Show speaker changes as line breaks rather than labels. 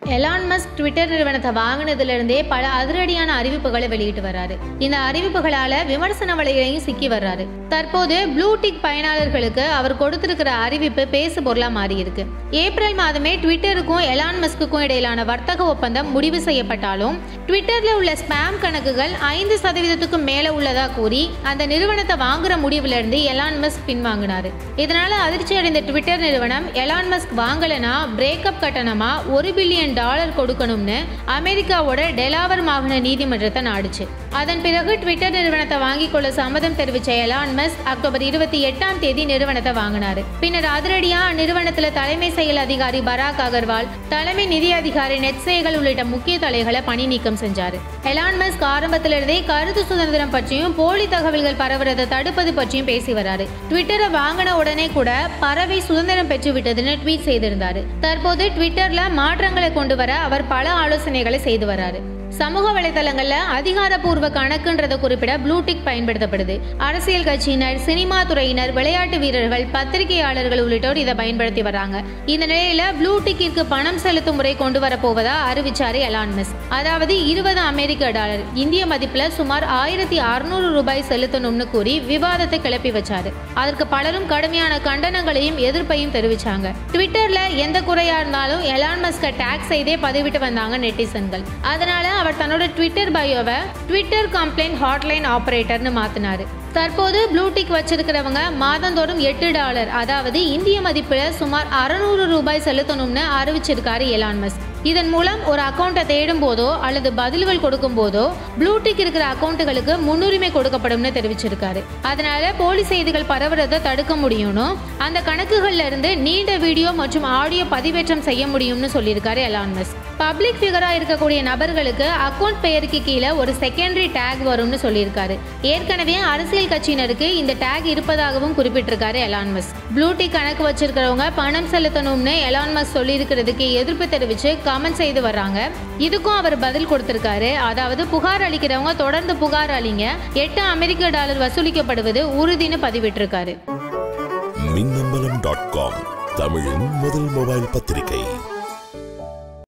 Elon Musk Twitter நிறுவனத்தை வாங்கினதுலேருந்தே பல அதிரடியான அறிவிப்புகளை வெளியிட்டு வர்றாரு இந்த அறிவிப்புகளால விமர்சன வலையிலையும் சிக்கி வர்றாரு தற்போது ப்ளூ டிக் பயனாளர்களுக்கு அவர் கொடுத்திருக்கிற அறிவிப்பு பேசு பொருளா மாறி இருக்கு ஏப்ரல் மாதமே ட்விட்டருக்கும் எலான் மஸ்க்குக்கும் இடையிலான வர்த்தக ஒப்பந்தம் முடிவு செய்யப்பட்டாலும் ட்விட்டர்ல உள்ள ஸ்பாம் கணக்குகள் ஐந்து சதவீதத்துக்கும் மேல உள்ளதா கூறி அந்த நிறுவனத்தை வாங்குற முடிவுல இருந்து எலான் மஸ்க் பின்வாங்கினாரு இதனால அதிர்ச்சி அடைந்த ட்விட்டர் நிறுவனம் எலான் மஸ்க் வாங்கலைன்னா பிரேக்கப் கட்டணமா ஒரு பில்லியன் டாலர் கொடுக்கணும்னு அமெரிக்காவோட டெலாவர் மாகாண நீதிமன்றத்தை நாடுச்சு அதன் பிறகு ட்விட்டர் நிறுவனத்தை வாங்கிக் கொள்ள சம்மதம் தெரிவிச்ச எலான் மஸ்க் அக்டோபர் இருபத்தி எட்டாம் தேதி நிறுவனத்தை வாங்கினாரு பின்னர் அதிரடியா நிறுவனத்துல தலைமை செயல் அதிகாரி பராக் அகர்வால் தலைமை நிதி அதிகாரி நெட்சேகல் உள்ளிட்ட முக்கிய தலைகளை பணி நீக்கம் செஞ்சாரு எலான் மஸ்க் ஆரம்பத்திலிருந்தே கருத்து சுதந்திரம் பற்றியும் போலி தகவல்கள் பரவுறதை தடுப்பது பற்றியும் பேசி வராரு ட்விட்டரை வாங்கின உடனே கூட பறவை சுதந்திரம் பெற்று விட்டதுன்னு ட்வீட் செய்திருந்தாரு தற்போது ட்விட்டர்ல மாற்றங்களை கொண்டு வர அவர் பல ஆலோசனைகளை செய்து வராரு சமூக வலைதளங்கள்ல அதிகாரப்பூர்வ கணக்குன்றதை குறிப்பிட ப்ளூடிக் பயன்படுத்தப்படுது அரசியல் கட்சியினர் சினிமா துறையினர் விளையாட்டு வீரர்கள் பத்திரிகையாளர்கள் உள்ளிட்டோர் இதை பயன்படுத்தி வராங்க இந்த நிலையில ப்ளூடிக்கிற்கு பணம் செலுத்தும் முறை கொண்டு வரப்போவதா அறிவிச்சாரு எலான் மஸ் அதாவது இருபது அமெரிக்க டாலர் இந்திய மதிப்புல சுமார் ஆயிரத்தி அறுநூறு ரூபாய் செலுத்தணும்னு கூறி விவாதத்தை கிளப்பி வச்சாரு அதற்கு பலரும் கடுமையான கண்டனங்களையும் எதிர்ப்பையும் தெரிவிச்சாங்க ட்விட்டர்ல எந்த குறையா இருந்தாலும் எலான் மஸ்க டேக் செய்தே பதிவிட்டு வந்தாங்க நெட்டிசன்கள் அதனால அவர் தன்னோட ட்விட்டர் பயோவை ட்விட்டர் கம்ப்ளைண்ட் ஹாட்லைன் ஆபரேட்டர்னு மாத்தினாரு தற்போது ப்ளூடிக் வச்சிருக்கிறவங்க மாதந்தோறும் எட்டு டாலர் அதாவது இந்திய மதிப்புல சுமார் அறுநூறு ரூபாய் செலுத்தணும்னு அறிவிச்சிருக்காரு எலான் மஸ்க் இதன் மூலம் ஒரு அக்கௌண்ட்டை தேடும் போதோ அல்லது பதில்கள் கொடுக்கும் போதோ ப்ளூடிக் இருக்கிற அக்கௌண்ட்டுகளுக்கு முன்னுரிமை கொடுக்கப்படும்னு தெரிவிச்சிருக்காரு அதனால போலி செய்திகள் பரவுறதை தடுக்க முடியும்னு அந்த கணக்குகள்ல இருந்து நீண்ட வீடியோ மற்றும் ஆடியோ பதிவேற்றம் செய்ய முடியும்னு சொல்லியிருக்காரு எலான் மஸ்க் பப்ளிக் ஃபிகரா இருக்கக்கூடிய நபர்களுக்கு அக்கௌண்ட் பெயருக்கு கீழே ஒரு செகண்டரி டேக் வரும்னு சொல்லியிருக்காரு ஏற்கனவே அரசியல் கட்சியினருக்கு இந்த டேக் இருப்பதாகவும் குறிப்பிட்டிருக்காரு எலான் மஸ்க் ப்ளூடிக் கணக்கு வச்சிருக்கிறவங்க பணம் செலுத்தணும்னு எலான் மஸ்க் சொல்லியிருக்கிறதுக்கு எதிர்ப்பு தெரிவிச்சு கமெண்ட் செய்து வர்றாங்க இதுக்கும் அவர் பதில் கொடுத்திருக்காரு அதாவது புகார் அளிக்கிறவங்க தொடர்ந்து புகார் அளிங்க எட்டு அமெரிக்க டாலர் வசூலிக்கப்படுவது உறுதின்னு பதிவிட்டிருக்காரு
மின்னம்பலம் டாட் காம் தமிழின் முதல் மொபைல் பத்திரிகை